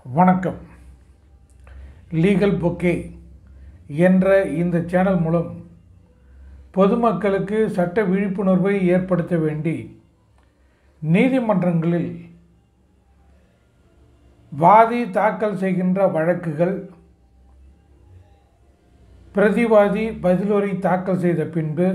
வணக்கம் legal bouquet என்ற இந்த சேனல் மூலம் பொதுமக்களுக்கு சட்ட விழிப்புணர்வை ஏற்படுத்த வேண்டி நீதிமன்றங்களில் வாதி தாக்கல் செய்கின்ற வழக்குகள் பிரதிவாதி பதிலுரை தாக்கல் செய்த பின்பு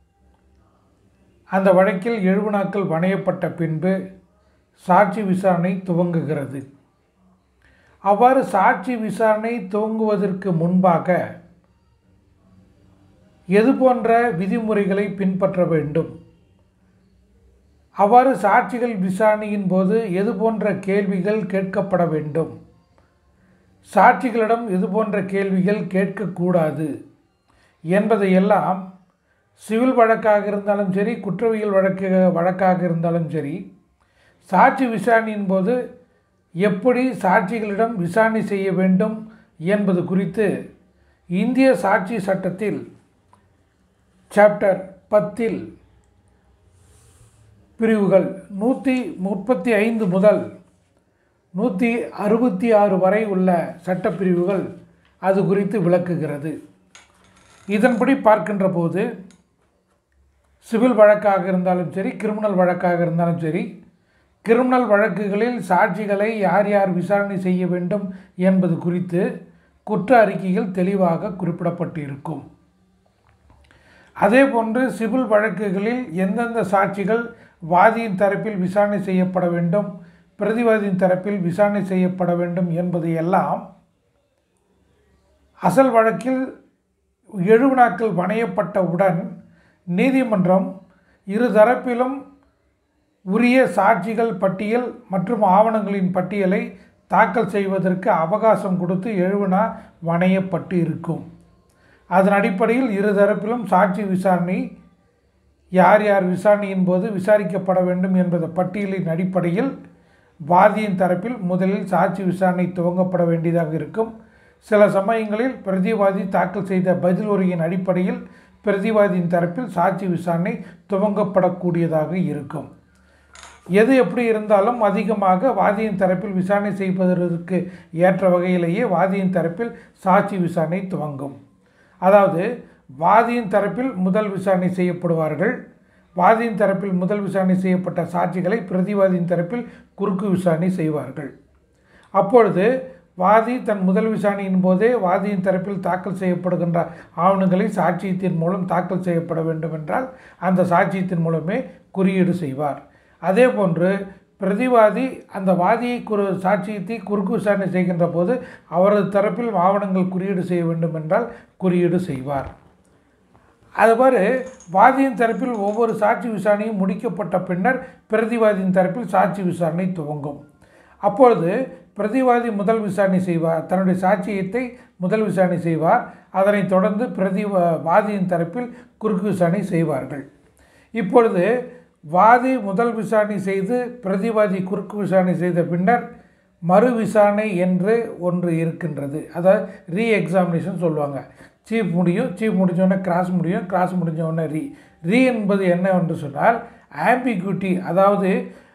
அந்த வழக்கில் எழுபது நாட்கள் வணையப்பட்ட பின்பு சாட்சி விசாரணை துவங்குகிறது அவ்வாறு சாட்சி விசாரணை துவங்குவதற்கு முன்பாக எது போன்ற விதிமுறைகளை பின்பற்ற வேண்டும் அவ்வாறு சாட்சிகள் விசாரணையின் போது எது போன்ற கேள்விகள் கேட்கப்பட வேண்டும் சாட்சிகளிடம் இது போன்ற கேள்விகள் கேட்கக்கூடாது என்பதையெல்லாம் சிவில் வழக்காக இருந்தாலும் சரி குற்றவியல் வழக்கு வழக்காக இருந்தாலும் சரி சாட்சி விசாரணையின் போது எப்படி சாட்சிகளிடம் விசாரணை செய்ய வேண்டும் என்பது குறித்து இந்திய சாட்சி சட்டத்தில் சாப்டர் பத்தில் பிரிவுகள் நூற்றி முப்பத்தி ஐந்து முதல் நூற்றி அறுபத்தி ஆறு வரை உள்ள சட்டப்பிரிவுகள் அது குறித்து விளக்குகிறது இதன்படி பார்க்கின்ற போது சிவில் வழக்காக இருந்தாலும் சரி கிரிமினல் வழக்காக இருந்தாலும் சரி கிரிமினல் வழக்குகளில் சாட்சிகளை யார் யார் விசாரணை செய்ய வேண்டும் என்பது குறித்து குற்ற அறிக்கையில் தெளிவாக குறிப்பிடப்பட்டிருக்கும் அதே போன்று சிவில் வழக்குகளில் எந்தெந்த சாட்சிகள் வாதியின் தரப்பில் விசாரணை செய்யப்பட வேண்டும் பிரதிவாதியின் தரப்பில் விசாரணை செய்யப்பட வேண்டும் என்பதையெல்லாம் அசல் வழக்கில் எழுபது நாட்கள் வணையப்பட்டவுடன் நீதிமன்றம் இரு தரப்பிலும் உரிய சாட்சிகள் பட்டியல் மற்றும் ஆவணங்களின் பட்டியலை தாக்கல் செய்வதற்கு அவகாசம் கொடுத்து எழுவனா வணையப்பட்டு இருக்கும் அதன் அடிப்படையில் இரு தரப்பிலும் சாட்சி விசாரணை யார் யார் விசாரணையின் போது விசாரிக்கப்பட வேண்டும் என்பது பட்டியலின் அடிப்படையில் வாதியின் தரப்பில் முதலில் சாட்சி விசாரணை துவங்கப்பட வேண்டியதாக இருக்கும் சில சமயங்களில் பிரதிவாதி தாக்கல் செய்த பதில் உரையின் அடிப்படையில் பிரதிவாதியின் தரப்பில் சாட்சி விசாரணை துவங்கப்படக்கூடியதாக இருக்கும் எது எப்படி இருந்தாலும் அதிகமாக வாதியின் தரப்பில் விசாரணை செய்வதற்கு ஏற்ற வகையிலேயே வாதியின் தரப்பில் சாட்சி விசாரணை துவங்கும் அதாவது வாதியின் தரப்பில் முதல் விசாரணை செய்யப்படுவார்கள் வாதியின் தரப்பில் முதல் விசாரணை செய்யப்பட்ட சாட்சிகளை பிரதிவாதியின் தரப்பில் குறுக்கு விசாரணை செய்வார்கள் அப்பொழுது வாதி தன் முதல் விசாரணையின் போதே வாதியின் தரப்பில் தாக்கல் செய்யப்படுகின்ற ஆவணங்களை சாட்சியத்தின் மூலம் தாக்கல் செய்யப்பட வேண்டும் என்றால் அந்த சாட்சியத்தின் மூலமே குறியீடு செய்வார் அதே போன்று பிரதிவாதி அந்த வாதியை குறு சாட்சியத்தை குறுக்கு விசாரணை செய்கின்ற போது அவரது தரப்பில் ஆவணங்கள் குறியீடு செய்ய வேண்டும் என்றால் குறியீடு செய்வார் அதுபாரு வாதியின் தரப்பில் ஒவ்வொரு சாட்சி விசாரணையும் முடிக்கப்பட்ட பின்னர் பிரதிவாதியின் தரப்பில் சாட்சி விசாரணை துவங்கும் அப்பொழுது பிரதிவாதி முதல் விசாரணை செய்வார் தன்னுடைய சாட்சியத்தை முதல் விசாரணை செய்வார் அதனைத் தொடர்ந்து பிரதி வாதியின் தரப்பில் குறுக்கு விசாரணை செய்வார்கள் இப்பொழுது வாதி முதல் விசாரணை செய்து பிரதிவாதி குறுக்கு விசாரணை செய்த பின்னர் மறு விசாரணை என்று ஒன்று இருக்கின்றது அதாவது ரீ எக்ஸாமினேஷன் சொல்லுவாங்க சீஃப் முடியும் சீஃப் முடிஞ்சோடனே கிராஸ் முடியும் கிராஸ் முடிஞ்சோடனே ரீ ரீ என்பது என்ன என்று சொன்னால் ஆம்பிக்யூட்டி அதாவது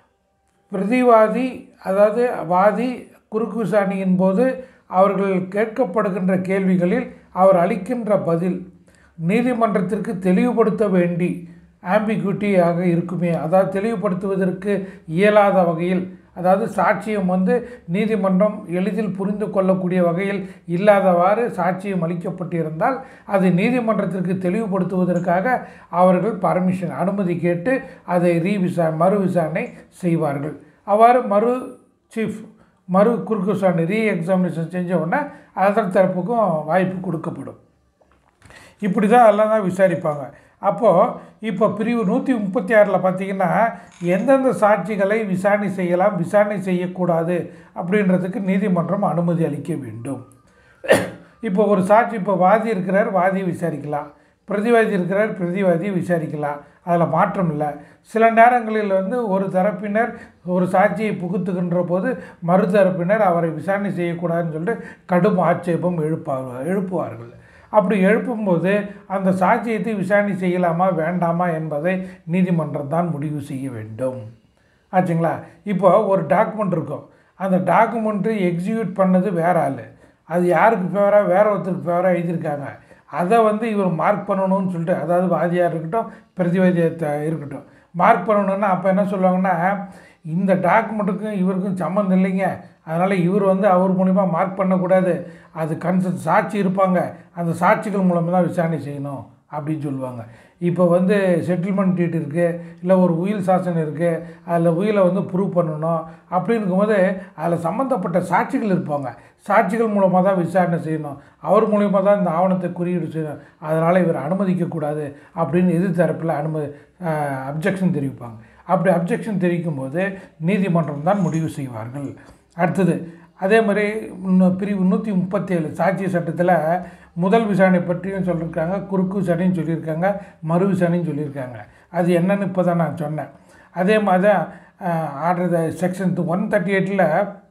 பிரதிவாதி அதாவது வாதி குறுக்கு விசாரணையின் போது அவர்கள் கேட்கப்படுகின்ற கேள்விகளில் அவர் அளிக்கின்ற பதில் நீதிமன்றத்திற்கு தெளிவுபடுத்த வேண்டி ஆம்பிக்யூட்டியாக இருக்குமே அதாவது தெளிவுபடுத்துவதற்கு இயலாத வகையில் அதாவது சாட்சியம் வந்து நீதிமன்றம் எளிதில் புரிந்து கொள்ளக்கூடிய வகையில் இல்லாதவாறு சாட்சியம் அளிக்கப்பட்டிருந்தால் அது நீதிமன்றத்திற்கு தெளிவுபடுத்துவதற்காக அவர்கள் பர்மிஷன் அனுமதி கேட்டு அதை ரீவிசா மறு விசாரணை செய்வார்கள் அவ்வாறு மறு சீஃப் மறு குறுக்கு விசாரணை ரீ எக்ஸாமினேஷன் செஞ்ச உடனே அதன் தரப்புக்கும் வாய்ப்பு கொடுக்கப்படும் இப்படி தான் எல்லாம் தான் விசாரிப்பாங்க அப்போது இப்போ பிரிவு நூற்றி முப்பத்தி ஆறில் பார்த்தீங்கன்னா எந்தெந்த சாட்சிகளை விசாரணை செய்யலாம் விசாரணை செய்யக்கூடாது அப்படின்றதுக்கு நீதிமன்றம் அனுமதி அளிக்க வேண்டும் இப்போ ஒரு சாட்சி இப்போ வாதி இருக்கிறார் வாதியை விசாரிக்கலாம் பிரதிவாதி இருக்கிறார் பிரதிவாதியை விசாரிக்கலாம் அதில் மாற்றம் இல்லை சில நேரங்களில் வந்து ஒரு தரப்பினர் ஒரு சாட்சியை புகுத்துகின்ற போது மறுதரப்பினர் அவரை விசாரணை செய்யக்கூடாதுன்னு சொல்லிட்டு கடும் ஆட்சேபம் எழுப்பார்கள் எழுப்புவார்கள் அப்படி எழுப்பும்போது அந்த சாட்சியத்தை விசாரணை செய்யலாமா வேண்டாமா என்பதை நீதிமன்றம் தான் முடிவு செய்ய வேண்டும் ஆச்சுங்களா இப்போ ஒரு டாக்குமெண்ட் இருக்கும் அந்த டாக்குமெண்ட்டு எக்ஸிக்யூட் பண்ணது வேற ஆள் அது யாருக்கு ஃபேவராக வேற ஒருத்தருக்கு ஃபேவராக எழுதியிருக்காங்க அதை வந்து இவர் மார்க் பண்ணணும்னு சொல்லிட்டு அதாவது வாதியார் இருக்கட்டும் பிரதிவாதியாக இருக்கட்டும் மார்க் பண்ணணுன்னா அப்போ என்ன சொல்லுவாங்கன்னா இந்த டாக்குமெண்ட்டுக்கும் இவருக்கும் சம்மந்தம் இல்லைங்க அதனால் இவர் வந்து அவர் மூலிமா மார்க் பண்ணக்கூடாது அது கன்சன் சாட்சி இருப்பாங்க அந்த சாட்சிகள் மூலமாக தான் விசாரணை செய்யணும் அப்படின்னு சொல்லுவாங்க இப்போ வந்து செட்டில்மெண்ட் டீட் இருக்குது இல்லை ஒரு உயில் சாசனம் இருக்குது அதில் உயிலை வந்து ப்ரூவ் பண்ணணும் அப்படின்னு இருக்கும்போது அதில் சம்மந்தப்பட்ட சாட்சிகள் இருப்பாங்க சாட்சிகள் மூலமாக தான் விசாரணை செய்யணும் அவர் மூலியமாக தான் இந்த ஆவணத்தை குறியீடு செய்யணும் அதனால் இவர் அனுமதிக்கக்கூடாது அப்படின்னு எதிர்த்தரப்பில் அனுமதி அப்ஜெக்ஷன் தெரிவிப்பாங்க அப்படி அப்ஜெக்ஷன் தெரிவிக்கும் போது நீதிமன்றம் தான் முடிவு செய்வார்கள் அடுத்தது அதே மாதிரி இன்னும் பிரிவு நூற்றி முப்பத்தேழு சாட்சிய சட்டத்தில் முதல் விசாரணை பற்றியும் சொல்லியிருக்காங்க குறுக்கு விசாரணையும் சொல்லியிருக்காங்க மறு விசாரணையும் சொல்லியிருக்காங்க அது என்னன்னு இப்போ தான் நான் சொன்னேன் அதே மாதிரி தான் ஆர்டர் செக்ஷன் ஒன் தேர்ட்டி எயிட்டில்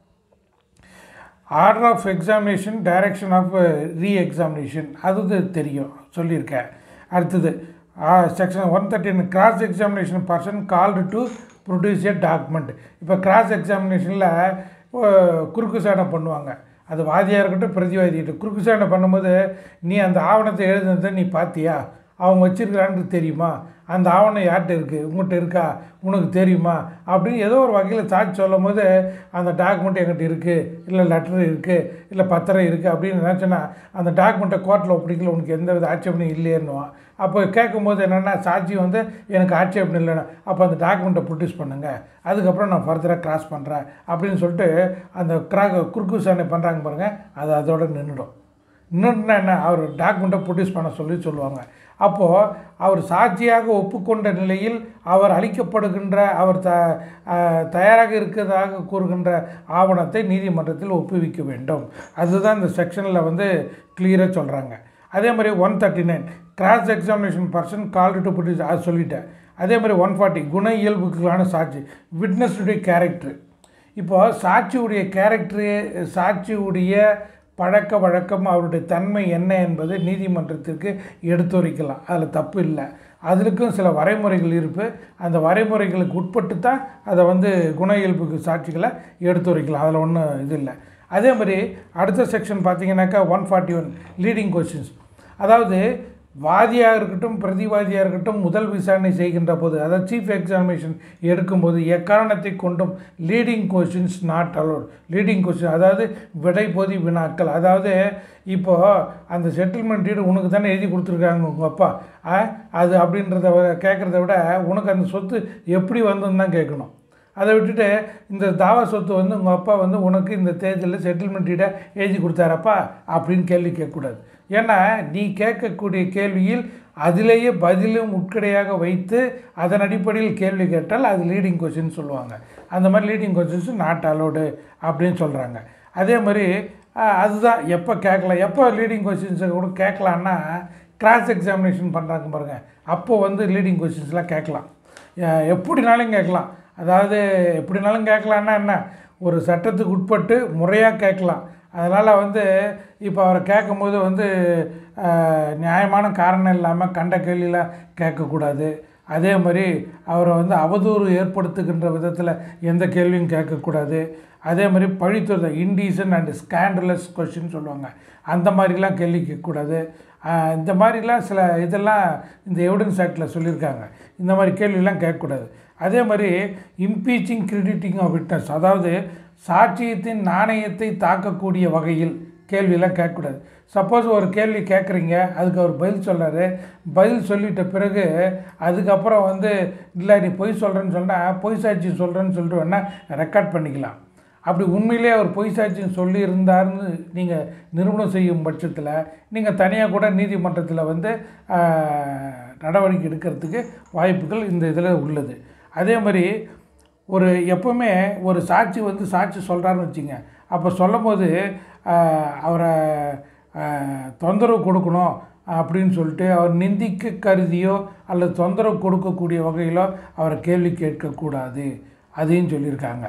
order of examination direction of re examination அது தெரியும் சொல்லியிருக்கேன் அடுத்தது section one thirteen cross examination person called to produce a document இப்போ கிராஸ் எக்ஸாமினேஷனில் குறுக்கு விசாரணை பண்ணுவாங்க அது வாதியாக இருக்கட்டும் பிரதிவாதிகிட்ட குறுக்கு விசாரணை பண்ணும்போது நீ அந்த ஆவணத்தை எழுதுனதை நீ பார்த்தியா அவங்க வச்சிருக்கிறான்னு தெரியுமா அந்த ஆவணம் யார்கிட்ட இருக்குது உங்கள்கிட்ட இருக்கா உனக்கு தெரியுமா அப்படின்னு ஏதோ ஒரு வகையில் சாட்சி சொல்லும் போது அந்த டாக்குமெண்ட் எங்கிட்ட இருக்குது இல்லை லெட்டர் இருக்குது இல்லை பத்திரம் இருக்குது அப்படின்னு நினச்சேன்னா அந்த டாக்குமெண்ட்டை கோர்ட்டில் ஒப்படைக்கல உனக்கு எந்த வித ஆட்சேபனையும் இல்லையேன்னுவான் அப்போ கேட்கும்போது என்னென்னா சாட்சி வந்து எனக்கு ஆட்சேபனை இல்லைன்னா அப்போ அந்த டாக்குமெண்ட்டை ப்ரொடியூஸ் பண்ணுங்கள் அதுக்கப்புறம் நான் ஃபர்தராக கிராஸ் பண்ணுறேன் அப்படின்னு சொல்லிட்டு அந்த கிரா குறுக்கு விசாரணை பண்ணுறாங்க பாருங்கள் அது அதோட நின்றுடும் இன்னொன்று என்ன அவர் டாக்குமெண்ட்டை ப்ரொடியூஸ் பண்ண சொல்லி சொல்லுவாங்க அப்போது அவர் சாட்சியாக ஒப்புக்கொண்ட நிலையில் அவர் அளிக்கப்படுகின்ற அவர் த தயாராக இருக்கிறதாக கூறுகின்ற ஆவணத்தை நீதிமன்றத்தில் ஒப்புவிக்க வேண்டும் அதுதான் இந்த செக்ஷனில் வந்து கிளியராக சொல்கிறாங்க அதே மாதிரி one thirty nine cross examination person called to produce அது சொல்லிட்டேன் அதே மாதிரி ஒன் ஃபார்ட்டி குண இயல்புக்கான சாட்சி விட்னஸுடைய கேரக்டர் இப்போ சாட்சியுடைய கேரக்டரு சாட்சியுடைய பழக்க வழக்கம் அவருடைய தன்மை என்ன என்பது நீதிமன்றத்திற்கு எடுத்துரைக்கலாம் அதில் தப்பு இல்லை அதுக்கும் சில வரைமுறைகள் இருப்பு அந்த வரைமுறைகளுக்கு உட்பட்டு தான் அதை வந்து குண இயல்புக்கு சாட்சிகளை எடுத்துரைக்கலாம் அதில் ஒன்றும் இது இல்லை அதே மாதிரி அடுத்த செக்ஷன் பார்த்தீங்கன்னாக்கா one forty one leading questions அதாவது வாதியாக இருக்கட்டும் பிரதிவாதியாக இருக்கட்டும் முதல் விசாரணை செய்கின்ற போது அதாவது சீஃப் எக்ஸாமினேஷன் எடுக்கும்போது எக்காரணத்தை கொண்டும் leading questions not allowed leading question அதாவது விடை பொதி வினாக்கள் அதாவது இப்போது அந்த செட்டில்மெண்ட் டீடு உனக்கு தானே எழுதி கொடுத்துருக்காங்க உங்கள் அப்பா ஆ, அது அப்படின்றத விட- கேட்குறத விட உனக்கு அந்த சொத்து எப்படி வந்ததுன்னு தான் கேட்கணும் அதை விட்டுட்டு இந்த தாவா சொத்து வந்து உங்கள் அப்பா வந்து உனக்கு இந்த தேர்தலில் செட்டில்மெண்ட் டீடை எழுதி கொடுத்தாரப்பா அப்படின்னு கேள்வி கேட்கக்கூடாது ஏன்னா நீ கேட்கக்கூடிய கேள்வியில் அதிலேயே பதிலும் உட்கடையாக வைத்து அதன் அடிப்படையில் கேள்வி கேட்டால் அது லீடிங் கொஸ்டின் சொல்லுவாங்க அந்த மாதிரி லீடிங் கொஸ்டின்ஸ் நாட் அலோடு அப்படின்னு சொல்கிறாங்க அதே மாதிரி அஹ், அதுதான் எப்போ கேட்கலாம் எப்போ லீடிங் கொஸ்டின்ஸை கூட கேட்கலான்னா கிராஸ் எக்ஸாமினேஷன் பண்ணுறாங்க பாருங்கள் அப்போது வந்து லீடிங் கொஸ்டின்ஸ்லாம் கேட்கலாம் அஹ், எப்படினாலும் கேட்கலாம் அதாவது எப்படினாலும் கேட்கலான்னா என்ன ஒரு சட்டத்துக்கு உட்பட்டு முறையாக கேட்கலாம் அதனால் வந்து இப்போ அவரை கேட்கும்போது வந்து அஹ், நியாயமான காரணம் இல்லாமல் கண்ட கேள்வியெலாம் கேட்கக்கூடாது அதே மாதிரி அவரை வந்து அவதூறு ஏற்படுத்துகின்ற விதத்தில் எந்த கேள்வியும் கேட்கக்கூடாது அதே மாதிரி பழித்துறை இன்டீசன் அண்ட் ஸ்கேண்டலஸ் கொஷின் சொல்லுவாங்க அந்த மாதிரிலாம் கேள்வி கேட்கக்கூடாது ஆஹ் இந்த மாதிரிலாம் சில இதெல்லாம் இந்த எவிடன்ஸ் ஆக்டில் சொல்லியிருக்காங்க இந்த மாதிரி கேள்வியெல்லாம் கேட்கக்கூடாது அதே மாதிரி இம்பீச்சிங் கிரெடிட்டிங் ஆஃப் விட்னஸ் அதாவது சாட்சியத்தின் நாணயத்தை தாக்கக்கூடிய வகையில் கேள்வியெல்லாம் கேட்கக்கூடாது சப்போஸ் ஒரு கேள்வி கேட்குறீங்க அதுக்கு அவர் பதில் சொல்றாரு பதில் சொல்லிட்ட பிறகு அதுக்கப்புறம் வந்து இல்லை நீ பொய் சொல்கிறேன்னு சொன்னால் பொய் சாட்சி சொல்கிறேன்னு சொல்லிட்டு வேணால் ரெக்கார்ட் பண்ணிக்கலாம் அப்படி உண்மையிலே அவர் பொய் சாட்சியம் சொல்லி இருந்தாருன்னு நீங்கள் நிரூபணம் செய்யும் பட்சத்தில் நீங்கள் தனியாக கூட நீதிமன்றத்தில் வந்து ஆஹ், நடவடிக்கை எடுக்கிறதுக்கு வாய்ப்புகள் இந்த இதில் உள்ளது அதே மாதிரி ஒரு எப்பவுமே ஒரு சாட்சி வந்து சாட்சி சொல்கிறாருன்னு வச்சுங்க அப்போ சொல்லும் போது ஆஹ், அவரை ஆஹ், தொந்தரவு கொடுக்கணும் அப்படின்னு சொல்லிட்டு அவர் நிந்திக்க கருதியோ அல்லது தொந்தரவு கொடுக்கக்கூடிய வகையிலோ அவரை கேள்வி கேட்கக்கூடாது அதையும் சொல்லியிருக்காங்க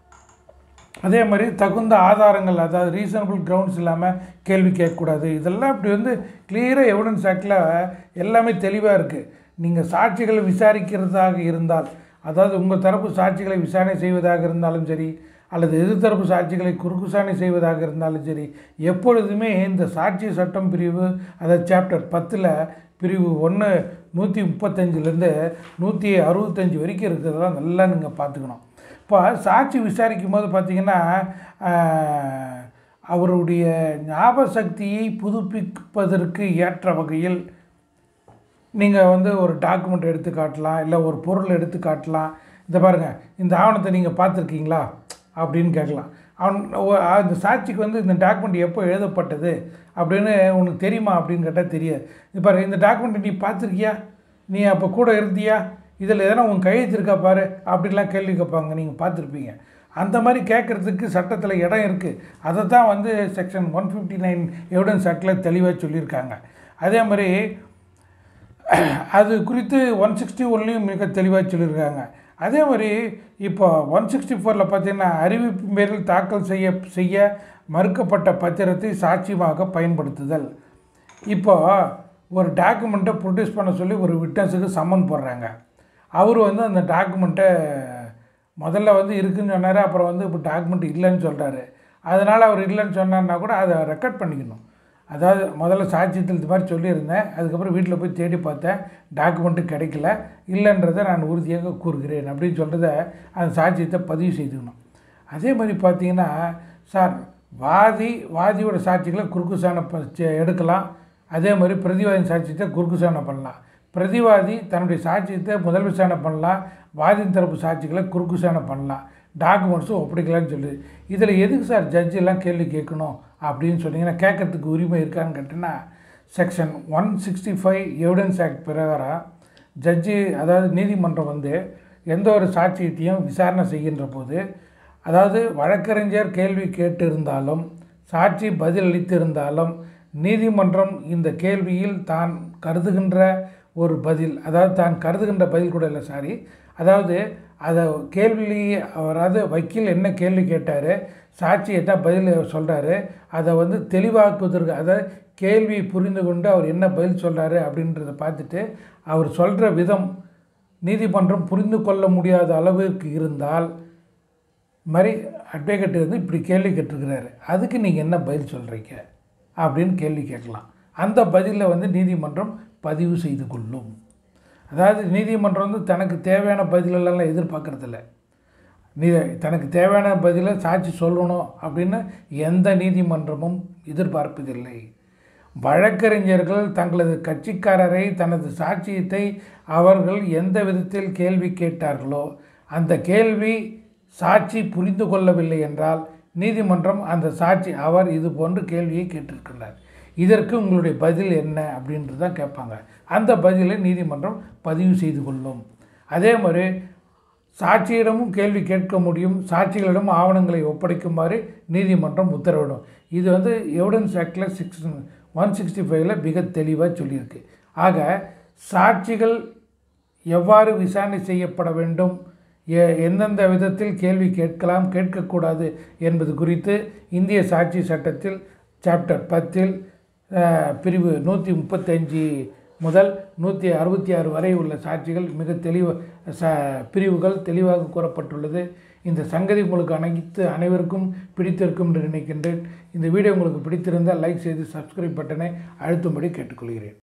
அதே மாதிரி தகுந்த ஆதாரங்கள் அதாவது ரீசனபிள் கிரவுண்ட்ஸ் இல்லாமல் கேள்வி கேட்கக்கூடாது இதெல்லாம் இப்படி வந்து கிளியராக எவிடன்ஸ் ஆக்டில் எல்லாமே தெளிவாக இருக்குது நீங்கள் சாட்சிகளை விசாரிக்கிறதாக இருந்தால் அதாவது உங்கள் தரப்பு சாட்சிகளை விசாரணை செய்வதாக இருந்தாலும் சரி அல்லது எதிர்த்தரப்பு சாட்சிகளை குறுக்குசாணி செய்வதாக இருந்தாலும் சரி எப்பொழுதுமே இந்த சாட்சி சட்டம் பிரிவு அதாவது சாப்டர் பத்தில் பிரிவு ஒன்று நூற்றி முப்பத்தஞ்சிலேருந்து நூற்றி அறுபத்தஞ்சி வரைக்கும் இருக்கிறதெல்லாம் நல்லா நீங்கள் பார்த்துக்கணும் இப்போ சாட்சி விசாரிக்கும் போது பார்த்தீங்கன்னா ஆஹ், அவருடைய ஞாபக சக்தியை புதுப்பிப்பதற்கு ஏற்ற வகையில் நீங்கள் வந்து ஒரு டாக்குமெண்ட் எடுத்து காட்டலாம் இல்லை ஒரு பொருள் எடுத்து காட்டலாம் இந்த பாருங்கள் இந்த ஆவணத்தை நீங்கள் பார்த்துருக்கீங்களா அப்படின்னு கேட்கலாம் அவன் ஒ- அந்த சாட்சிக்கு வந்து இந்த டாக்குமெண்ட் எப்போ எழுதப்பட்டது அப்படின்னு உனக்கு தெரியுமா அப்படின்னு கேட்டால் தெரியாது இது பாரு இந்த டாக்குமெண்ட் நீ பார்த்துருக்கியா நீ அப்போ கூட இருந்தியா இதில் எதனா உன் கையெழுத்து இருக்கா பாரு அப்படிலாம் கேள்வி கேட்பாங்க நீங்கள் பார்த்துருப்பீங்க அந்த மாதிரி கேட்குறதுக்கு சட்டத்தில் இடம் இருக்குது அதை தான் வந்து section one fifty nine evidence ஆக்டில் தெளிவாக சொல்லியிருக்காங்க அதே மாதிரி அது குறித்து ஒன் சிக்ஸ்டி ஒன்லேயும் மிக தெளிவாக சொல்லியிருக்காங்க அதே மாதிரி இப்போ ஒன் சிக்ஸ்டி ஃபோரில் பார்த்தீங்கன்னா அறிவிப்பு பேரில் தாக்கல் செய்ய செய்ய மறுக்கப்பட்ட பத்திரத்தை சாட்சியமாக பயன்படுத்துதல் இப்போ ஒரு டாக்குமெண்ட்டை ப்ரொடியூஸ் பண்ண சொல்லி ஒரு விட்னஸுக்கு சம்மன் போடுறாங்க அவர் வந்து அந்த டாக்குமெண்ட்டை முதல்ல வந்து இருக்குன்னு சொன்னார் அப்புறம் வந்து இப்போ டாக்குமெண்ட் இல்லைன்னு சொல்கிறாரு அதனால் அவர் இல்லைன்னு சொன்னார்னா கூட அதை ரெக்கார்ட் பண்ணிக்கணும் அதாவது முதல்ல சாட்சியத்தில் இது மாதிரி சொல்லியிருந்தேன் அதுக்கப்புறம் வீட்டில் போய் தேடி பார்த்தேன் டாக்குமெண்ட்டு கிடைக்கல இல்லைன்றதை நான் உறுதியாக கூறுகிறேன் அப்படின்னு சொல்கிறத அந்த சாட்சியத்தை பதிவு செய்துக்கணும் அதே மாதிரி பார்த்தீங்கன்னா சார் வாதி வாதியோட சாட்சிகளை குறுக்குசாணம் ப- செ- எடுக்கலாம் அதே மாதிரி பிரதிவாதி சாட்சியத்தை குறுக்குசாணம் பண்ணலாம் பிரதிவாதி தன்னுடைய சாட்சியத்தை முதல் விசாரணை பண்ணலாம் வாதியின் தரப்பு சாட்சிகளை குறுக்குசாணம் பண்ணலாம் டாக்குமெண்ட்ஸும் ஒப்படைக்கலாம்னு சொல்லுது இதில் எதுக்கு சார் ஜட்ஜி எல்லாம் கேள்வி கேட்கணும் அப்படின்னு சொன்னீங்கன்னா கேட்கறதுக்கு உரிமை இருக்கான்னு கேட்டிங்கன்னா section one sixty five evidence act பிரகாரம் ஜட்ஜி அதாவது நீதிமன்றம் வந்து எந்த ஒரு சாட்சியத்தையும் விசாரணை செய்கின்ற போது அதாவது வழக்கறிஞர் கேள்வி கேட்டிருந்தாலும் சாட்சி பதில் அளித்திருந்தாலும் நீதிமன்றம் இந்த கேள்வியில் தான் கருதுகின்ற ஒரு பதில் அதாவது தான் கருதுகின்ற பதில் கூட இல்லை சாரி அதாவது அதை கேள்வி அதாவது வக்கீல் என்ன கேள்வி கேட்டார் சாட்சி என்ன பதில் சொல்கிறாரு அதை வந்து தெளிவாக்குவதற்கு அதாவது கேள்வி புரிந்து கொண்டு அவர் என்ன பதில் சொல்கிறாரு அப்படின்றத பார்த்துட்டு அவர் சொல்கிற விதம் நீதிமன்றம் புரிந்து கொள்ள முடியாத அளவிற்கு இருந்தால் இது மாதிரி அட்வொகேட் வந்து இப்படி கேள்வி கேட்டிருக்கிறாரு அதுக்கு நீங்கள் என்ன பதில் சொல்கிறீங்க அப்படின்னு கேள்வி கேட்கலாம் அந்த பதிலை வந்து நீதிமன்றம் பதிவு செய்து கொள்ளும் அதாவது நீதிமன்றம் வந்து தனக்கு தேவையான பதிலெல்லாம் எதிர்பார்க்கறதில்ல நீ தனக்கு தேவையான பதிலை சாட்சி சொல்லணும் அப்படின்னு எந்த நீதிமன்றமும் எதிர்பார்ப்பதில்லை வழக்கறிஞர்கள் தங்களது கட்சிக்காரரை தனது சாட்சியத்தை அவர்கள் எந்த விதத்தில் கேள்வி கேட்டார்களோ அந்த கேள்வி சாட்சி புரிந்து கொள்ளவில்லை என்றால் நீதிமன்றம் அந்த சாட்சி அவர் இது போன்று கேள்வியை கேட்டிருக்கிறார் இதற்கு உங்களுடைய பதில் என்ன அப்படின்றது தான் கேட்பாங்க அந்த பதிலை நீதிமன்றம் பதிவு செய்து கொள்ளும் அதே மாதிரி சாட்சியிடமும் கேள்வி கேட்க முடியும் சாட்சிகளிடம் ஆவணங்களை ஒப்படைக்குமாறு நீதிமன்றம் உத்தரவிடும் இது வந்து எவிடன்ஸ் ஆக்டில் சிக்ஸ் ஒன் சிக்ஸ்டி ஃபைவ்ல மிக தெளிவாக சொல்லியிருக்கு ஆக சாட்சிகள் எவ்வாறு விசாரணை செய்யப்பட வேண்டும் எ- எந்தெந்த விதத்தில் கேள்வி கேட்கலாம் கேட்கக்கூடாது என்பது குறித்து இந்திய சாட்சி சட்டத்தில் சாப்டர் பத்தில் அஹ், பிரிவு நூற்றி முப்பத்தஞ்சு முதல் நூற்றி அறுபத்தி ஆறு வரை உள்ள சாட்சிகள் மிக தெளிவு ச பிரிவுகள் தெளிவாக கூறப்பட்டுள்ளது இந்த சங்கதி உங்களுக்கு அனைத்து அனைவருக்கும் பிடித்திருக்கும் என்று நினைக்கின்றேன் இந்த வீடியோ உங்களுக்கு பிடித்திருந்தால் லைக் செய்து சப்ஸ்கிரைப் பட்டனை அழுத்தும்படி கேட்டுக்கொள்கிறேன்